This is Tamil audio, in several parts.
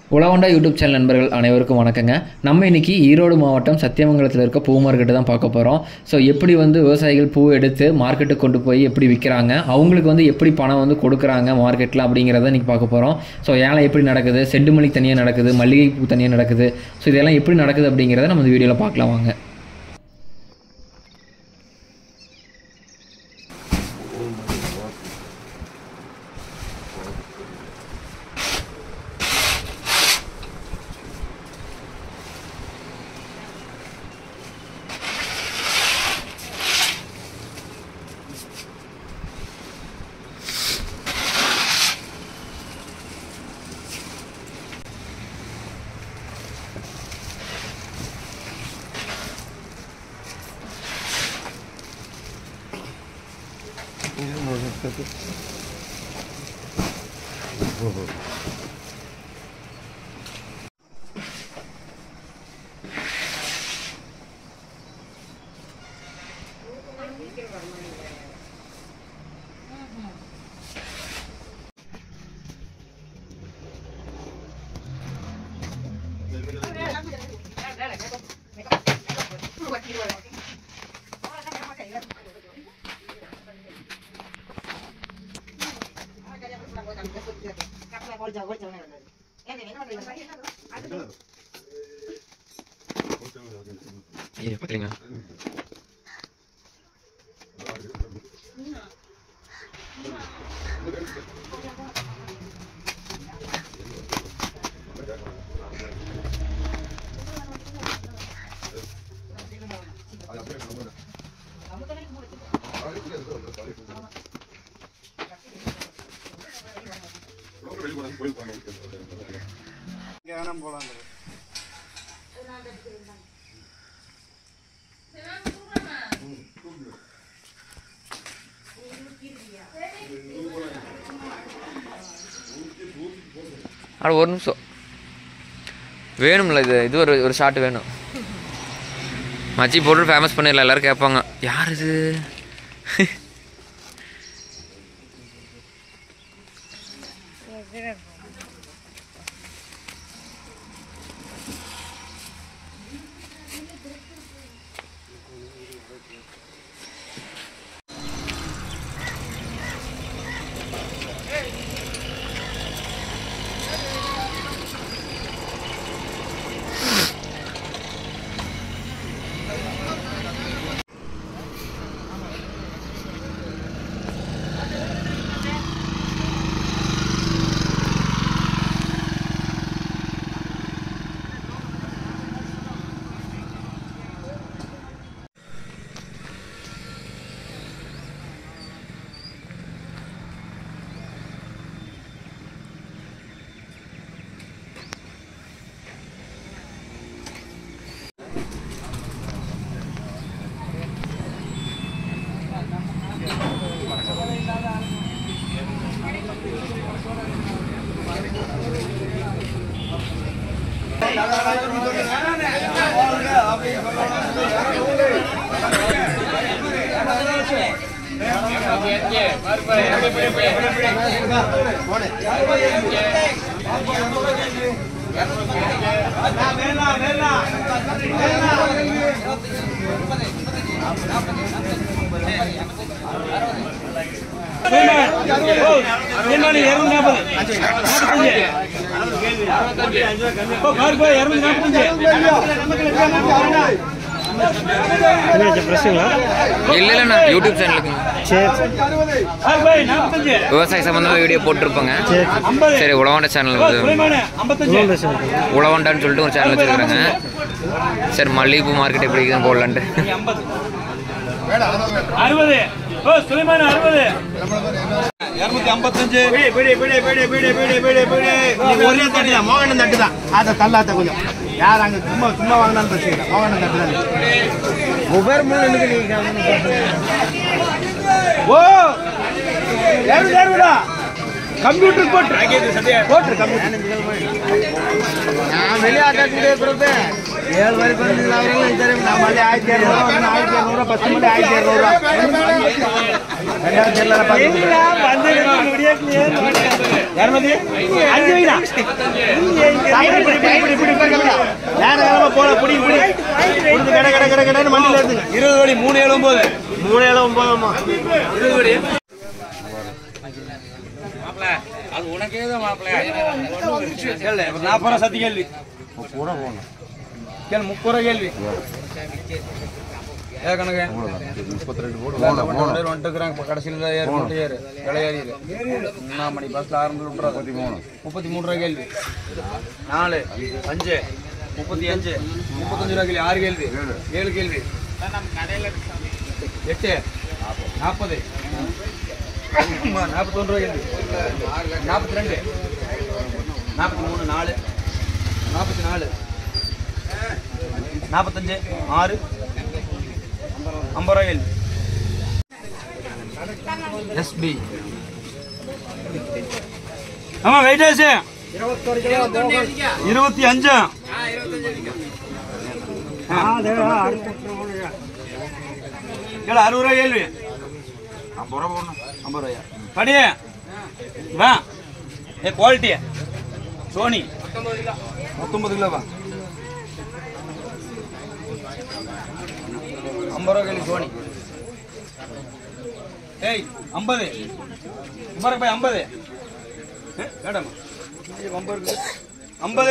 உலகொண்டா யூடியூப் சேனல் நண்பர்கள் அனைவருக்கும் வணக்கங்க நம்ம இன்னைக்கு ஈரோடு மாவட்டம் சத்தியமங்கலத்தில் இருக்க பூ மார்க்கெட்டு தான் பார்க்க போகிறோம் ஸோ எப்படி வந்து விவசாயிகள் பூ எடுத்து மார்க்கெட்டுக்கு கொண்டு போய் எப்படி விற்கிறாங்க அவங்களுக்கு வந்து எப்படி பணம் வந்து கொடுக்குறாங்க மார்க்கெட்டில் அப்படிங்கிறத இன்றைக்கி பார்க்க போகிறோம் ஸோ ஏலம் எப்படி நடக்குது செண்டு மல்லி தனியாக நடக்குது மல்லிகை பூ தனியாக நடக்குது ஸோ இதெல்லாம் எப்படி நடக்குது அப்படிங்கிறத நம்ம இந்த வீடியோவில் பார்க்கலாம் வாங்க பார்த்தீங்களா இங்க வேணாம் போலாம் அட ஒரு நிமிஷம் வேணும்ல இது இது ஒரு ஒரு ஷாட் வேணும் மச்சி போட்டு ஃபேமஸ் பண்ணிடலாம் எல்லாரும் கேட்பாங்க யார் இது இல்லை இல்லைண்ணா யூடியூப் சேனலுக்கு விவசாய சம்மந்தமாக வீடியோ போட்டிருப்போங்க சரி உழவாண்ட சேனல் உழவாண்டான்னு சொல்லிட்டு ஒரு சேனல் வச்சுருக்காங்க சரி மல்லிகைப்பூ மார்க்கெட் எப்படி இருக்குதுன்னு போடலான்ட்டு அறுபது ஓ சுலைமான அறுபது இருநூத்தி ஐம்பத்தஞ்சு ஒரே தட்டு தான் மோகனம் தட்டு தான் அதை தள்ளாத்த கொஞ்சம் யார் அங்க சும்மா சும்மா வாங்கினாலும் பிரச்சனை இல்லை மோகனம் தட்டு தான் ஒவ்வொரு மூணு ஓ ஏறு ஏறுடா கம்ப்யூட்டர் போட்டு போட்டு கம்ப்யூட்டர் நான் வெளியே ஆட்டாச்சு ஏழு வரைக்கும் வந்து அவரெல்லாம் தெரியும் நான் மல்லி ஆயிரத்தி இரநூறுவா ஒன்று ஆயிரத்தி இரநூறுவா பத்து மல்லி ஆயிரத்தி இரநூறுவா ரெண்டாயிரத்தி எல்லாரும் பார்த்து இரநூத்தி அஞ்சு வைடா போல புடி புடி புடிச்சு கடை கடை கடை கடைன்னு மண்டியில் எடுத்துங்க இருபது கோடி மூணு ஏழு ஒன்பது மூணு ஏழு ஒன்பதாம்மா இருபது கோடி அது உனக்கே தான் மாப்பிள்ள நாற்பது ரூபா சத்தி கேள்வி கேள்வி முப்பது ரூபா கேள்வி ஏ கணக்கு வந்துட்டுக்கிறாங்க இப்போ கடைசியில் தான் ஏறு மூட்டை ஏறு விலையேறி ஒன்றாம் மணி பஸ்ஸில் ஆரம்பிச்சு விட்றாது முப்பத்தி மூணு முப்பத்தி மூணு ரூபா கேள்வி நாலு அஞ்சு முப்பத்தி அஞ்சு முப்பத்தஞ்சு ரூபா கேள்வி ஆறு கேள்வி ஏழு கேள்வி எட்டு நாற்பது நாற்பத்தொன்று ரூபா கேள்வி நாற்பத்தி ரெண்டு நாற்பத்தி மூணு நாலு நாற்பத்தி நாலு நாற்பத்தஞ்சு ஆறு ஐம்பது ரூபா கேள்வி எஸ்பி ஆமா வெயிட்டேஜ் இருபத்தி அஞ்சு கேளு அறுபது ரூபா கேள்வி ஐம்பது ரூபா போடணும் ஐம்பது ரூபாயா படி வா ஏ குவாலிட்டி சோனி பத்தொன்பது கிலோவா ஐம்பது ரூபா கேள்வி சோனி ஏய் ஐம்பது ஐம்பது ரூபாய் ஐம்பது மேடம் ஐம்பது இருக்குது ஐம்பது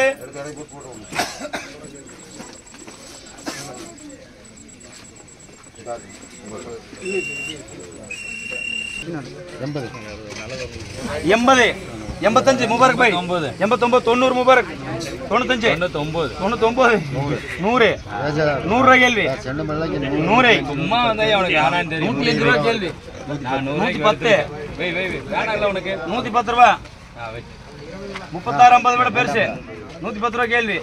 எண்பது எண்பத்தஞ்சு முபாரக் பாய் எண்பத்தொன்பது தொண்ணூறு முபாரக் தொண்ணூத்தஞ்சு தொண்ணூத்தொன்பது தொண்ணூத்தொன்பது நூறு நூறு ரூபாய் கேள்வி நூறு சும்மா வந்தா அவனுக்கு நூத்தி அஞ்சு ரூபாய் கேள்வி நூத்தி பத்து உனக்கு நூத்தி பத்து ரூபா முப்பத்தாறு ஐம்பது விட பெருசு நூத்தி பத்து ரூபா கேள்வி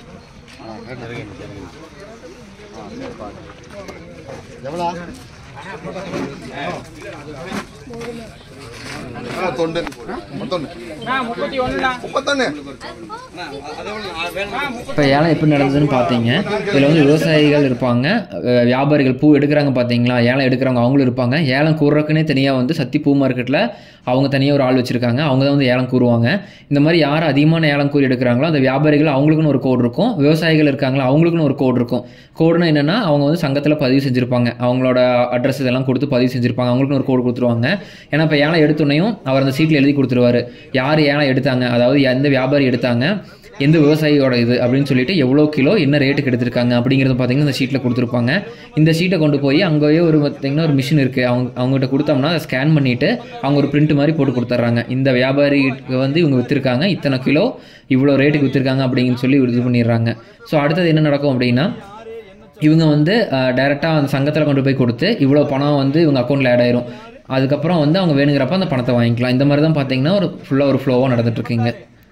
இப்போ ஏலம் எப்படி நடந்ததுன்னு பார்த்தீங்க இதில் வந்து விவசாயிகள் இருப்பாங்க அஹ் வியாபாரிகள் பூ எடுக்கிறாங்க பார்த்தீங்களா ஏலம் எடுக்கிறவங்க அவங்களும் இருப்பாங்க ஏலம் கூறுறதுக்குனே தனியாக வந்து சத்தி பூ மார்க்கெட்டில் அவங்க தனியாக ஒரு ஆள் வச்சுருக்காங்க அவங்க தான் வந்து ஏலம் கூறுவாங்க இந்த மாதிரி யார் அதிகமான ஏலம் கூறி எடுக்கிறாங்களோ அந்த வியாபாரிகள் அவங்களுக்குன்னு ஒரு கோடு இருக்கும் விவசாயிகள் இருக்காங்களா அவங்களுக்குன்னு ஒரு கோடு இருக்கும் கோடுனா என்னென்னா அவங்க வந்து சங்கத்தில் பதிவு செஞ்சுருப்பாங்க அவங்களோட அட்ரஸ் இதெல்லாம் கொடுத்து பதிவு செஞ்சுருப்பாங்க அவங்களுக்குன்னு ஒரு கோடு கொடுத்துருவாங்க ஏன்னா இப்போ ஏலம் எடுத்தோடனையும் அவர் அந்த சீட்டில் எழுதி கொடுத்துருவாரு யார் ஏலம் எடுத்தாங்க அதாவது எந்த வியாபாரி எடுத்தாங்க எந்த விவசாயியோட இது அப்படின்னு சொல்லிட்டு எவ்வளோ கிலோ என்ன ரேட்டுக்கு எடுத்திருக்காங்க அப்படிங்கிறத பார்த்தீங்கன்னா இந்த ஷீட்டில் கொடுத்துருப்பாங்க இந்த ஷீட்டை கொண்டு போய் அங்கேயே ஒரு பார்த்தீங்கன்னா ஒரு மிஷின் இருக்குது அவங்க அவங்ககிட்ட கொடுத்தோம்னா அதை ஸ்கேன் பண்ணிவிட்டு அவங்க ஒரு பிரிண்ட் மாதிரி போட்டு கொடுத்துட்றாங்க இந்த வியாபாரிக்கு வந்து இவங்க விற்றுருக்காங்க இத்தனை கிலோ இவ்வளோ ரேட்டுக்கு விற்றுருக்காங்க அப்படின்னு சொல்லி இது பண்ணிடுறாங்க ஸோ அடுத்தது என்ன நடக்கும் அப்படின்னா இவங்க வந்து டைரெக்டாக அந்த சங்கத்தில் கொண்டு போய் கொடுத்து இவ்வளோ பணம் வந்து இவங்க அக்கௌண்ட்டில் ஆட் ஆயிரும் அதுக்கப்புறம் வந்து அவங்க வேணுங்கிறப்ப அந்த பணத்தை வாங்கிக்கலாம் இந்த மாதிரி தான் பார்த்தீங்கன்னா ஒரு ஃபுல்லாக ஒரு ஃப்ளோவாக நடந்துட்டுருக்குங்க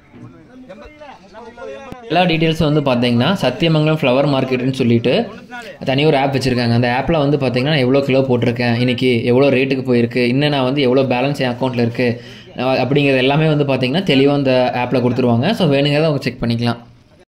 எல்லா டீட்டெயில்ஸும் வந்து பார்த்தீங்கன்னா சத்தியமங்கலம் ஃப்ளவர் மார்க்கெட்டுன்னு சொல்லிட்டு தனியாக ஒரு ஆப் வச்சுருக்காங்க அந்த ஆப்பில் வந்து பார்த்தீங்கன்னா எவ்வளோ கிலோ போட்டிருக்கேன் இன்றைக்கி எவ்வளோ ரேட்டுக்கு போயிருக்கு இன்னும் நான் வந்து எவ்வளோ பேலன்ஸ் என் அக்கௌண்ட்டில் இருக்குது அப்படிங்கிறது எல்லாமே வந்து பார்த்தீங்கன்னா தெளிவாக அந்த ஆப்பில் கொடுத்துருவாங்க ஸோ வேணுங்கிறத அவங்க செக் பண்ணிக்கலாம்